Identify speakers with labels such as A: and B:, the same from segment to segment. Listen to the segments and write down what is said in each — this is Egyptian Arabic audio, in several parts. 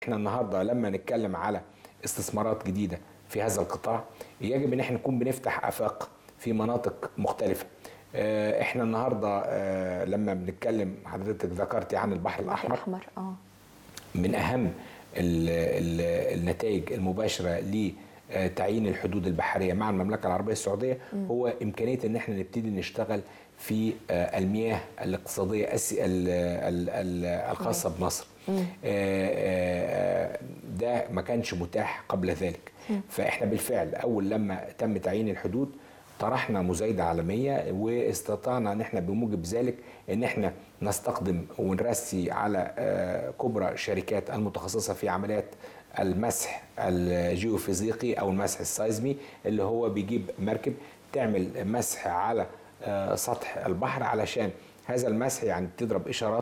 A: احنا النهارده لما نتكلم على استثمارات جديده في هذا القطاع يجب ان احنا نكون بنفتح افاق في مناطق مختلفه آه، احنا النهارده آه، لما بنتكلم حضرتك ذكرتي عن البحر الاحمر
B: الاحمر اه
A: من اهم ال ال النتائج المباشره لتعيين الحدود البحريه مع المملكه العربيه السعوديه هو امكانيه ان احنا نبتدي نشتغل في آه، المياه الاقتصاديه الس- ال- ال- ال- الخاصه بمصر آه، آه، ده ما كانش متاح قبل ذلك فاحنا بالفعل اول لما تم تعيين الحدود طرحنا مزايدة عالمية واستطعنا ان احنا بموجب ذلك ان احنا نستخدم ونرسي على آه، كبرى الشركات المتخصصة في عمليات المسح الجيوفيزيقي او المسح السايزمي اللي هو بيجيب مركب تعمل مسح على آه، سطح البحر علشان هذا المسح يعني تضرب اشارات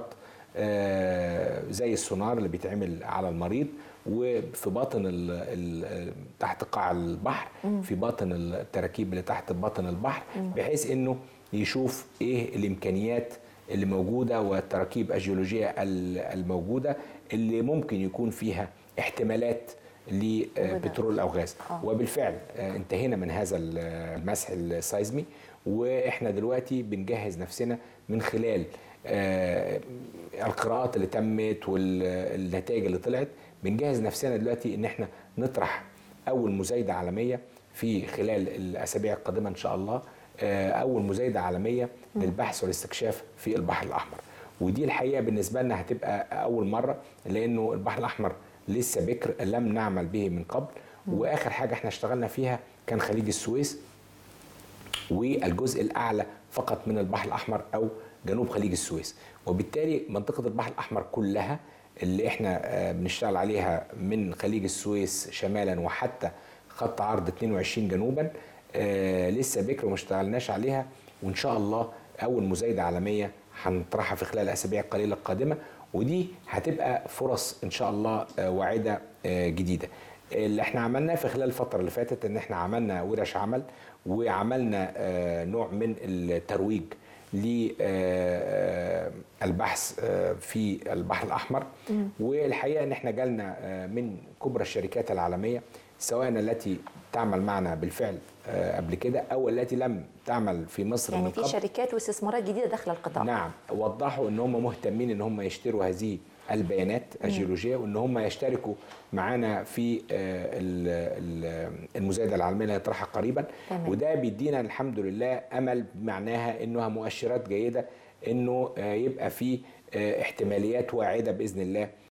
A: آه، زي السونار اللي بيتعمل على المريض وفي باطن ال ال تحت قاع البحر في باطن التراكيب اللي تحت باطن البحر بحيث انه يشوف ايه الامكانيات اللي موجوده والتراكيب الجيولوجيه ال- الموجوده اللي ممكن يكون فيها احتمالات لبترول او غاز
B: آه.
A: وبالفعل آه، انتهينا من هذا ال- المسح السايزمي واحنا دلوقتي بنجهز نفسنا من خلال آه، القراءات اللي تمت والنتائج اللي طلعت بنجهز نفسنا دلوقتي ان احنا نطرح اول مزايده عالميه في خلال الاسابيع القادمه ان شاء الله آه، اول مزايده عالميه للبحث والاستكشاف في البحر الاحمر ودي الحقيقه بالنسبه لنا هتبقى اول مره لانه البحر الاحمر لسه بكر لم نعمل به من قبل واخر حاجه احنا اشتغلنا فيها كان خليج السويس والجزء الاعلى فقط من البحر الاحمر او جنوب خليج السويس وبالتالي منطقه البحر الاحمر كلها اللي احنا آه، بنشتغل عليها من خليج السويس شمالا وحتى خط عرض 22 جنوبا آه، لسه بكر وما اشتغلناش عليها وان شاء الله اول مزايده عالميه هنطرحها في خلال الاسابيع القليله القادمه ودي هتبقى فرص ان شاء الله آه، واعده آه، جديده اللي احنا عملناه في خلال الفتره اللي فاتت ان احنا عملنا ورش عمل وعملنا آه، نوع من الترويج للبحث في البحر الاحمر والحقيقه ان احنا جالنا آه، من كبرى الشركات العالميه سواء التي تعمل معنا بالفعل آه، قبل كده او التي لم تعمل في مصر
B: يعني
A: من
B: في
A: قبل
B: شركات واستثمارات جديده داخل القطاع
A: نعم وضحوا ان هم مهتمين ان هم يشتروا هذه البيانات الجيولوجيه وان هم يشتركوا معانا في آه، ال- ال- المزايده العالميه اللي هنطرحها قريبا
B: تمام.
A: وده بيدينا الحمد لله امل معناها انها مؤشرات جيده انه آه، يبقى في آه، احتماليات واعده باذن الله